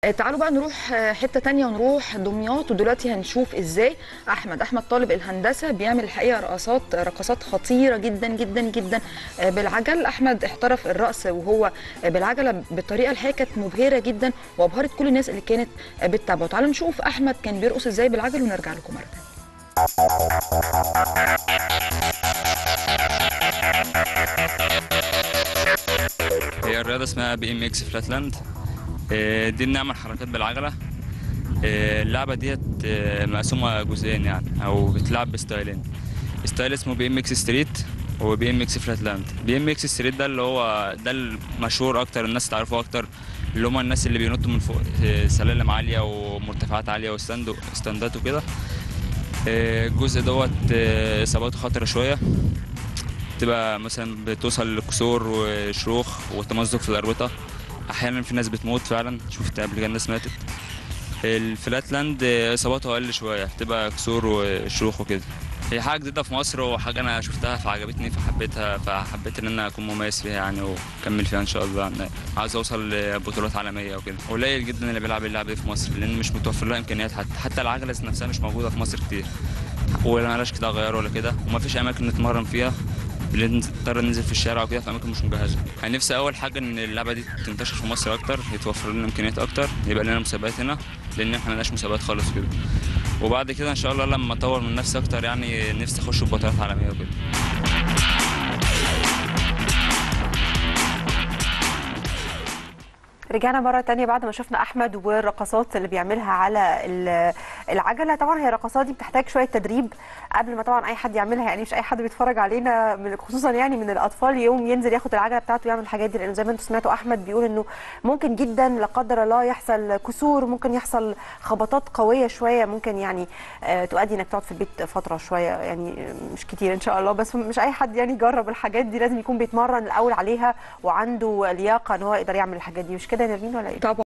آه، تعالوا بقى نروح آه، حته تانية ونروح دمياط ودلوقتي هنشوف ازاي احمد احمد طالب الهندسه بيعمل الحقيقه رقصات رقصات خطيره جدا جدا جدا آه، بالعجل احمد احترف الرقص وهو آه، بالعجله بطريقه الحقيقه كانت مبهره جدا وابهرت كل الناس اللي كانت آه، بتتابعه تعالوا نشوف احمد كان بيرقص ازاي بالعجل ونرجع لكم مره تانية. هي الرياضة اسمها بي ام اكس فلاتلاند آه، دي بنعمل حركات بالعجلة آه، اللعبة ديت آه، مقسومة جزئين يعني أو بتلعب بستايلين ستايل اسمه بي ام اكس ستريت وبي ام اكس فلاتلاند بي ام اكس ستريت ده اللي هو ده المشهور أكتر الناس تعرفه أكتر اللي هم الناس اللي بينطوا من فوق آه، سلالم عالية ومرتفعات عالية وستاند ستاندات وكده آه، الجزء دوت آه، إصاباته خطرة شوية تبقى مثلا بتوصل لكسور وشروخ وتمزق في الأربطة أحيانا في ناس بتموت فعلا شفت قبل كده ناس ماتت الفلاتلاند إصاباته أقل شوية بتبقى كسور وشروخ وكده هي حاجة جديدة في مصر وحاجة أنا شفتها فعجبتني فحبيتها فحبيت إن أنا أكون مميز فيها يعني وأكمل فيها إن شاء الله يعني عايز أوصل لبطولات عالمية وكده قليل جدا اللي بيلعب اللعبة دي في مصر لأن مش متوفر لها إمكانيات حتى حتى العجلة نفسها مش موجودة في مصر كتير ولا ملاش كده غيار ولا كده ومفيش أماكن نتمرن فيها بنضطر ننزل في الشارع وكده في اماكن مش مجهزه يعني نفسي اول حاجه ان اللعبه دي تنتشر في مصر اكتر يتوفر لنا امكانيات اكتر يبقى لنا مسابقات هنا لان احنا ملناش مسابقات خالص كده وبعد كده ان شاء الله لما اطور من نفسي اكتر يعني نفسي اخش في بطولات عالميه وكده رجعنا مرة تانية بعد ما شفنا أحمد والرقصات اللي بيعملها على ال- العجلة طبعا هي الرقصات دي بتحتاج شوية تدريب قبل ما طبعا أي حد يعملها يعني مش أي حد بيتفرج علينا من خصوصا يعني من الأطفال يوم ينزل ياخد العجلة بتاعته ويعمل الحاجات دي لأنه زي ما أنتم سمعتوا أحمد بيقول إنه ممكن جدا لا قدر الله يحصل كسور ممكن يحصل خبطات قوية شوية ممكن يعني آه، تؤدي إنك تقعد في البيت فترة شوية يعني مش كتير إن شاء الله بس مش أي حد يعني يجرب الحاجات دي لازم يكون بيتمرن الأول عليها وعنده لياقة إن هو يقدر يعمل الحاجات دي مش كده يا نرمين ولا إيه؟ طبعا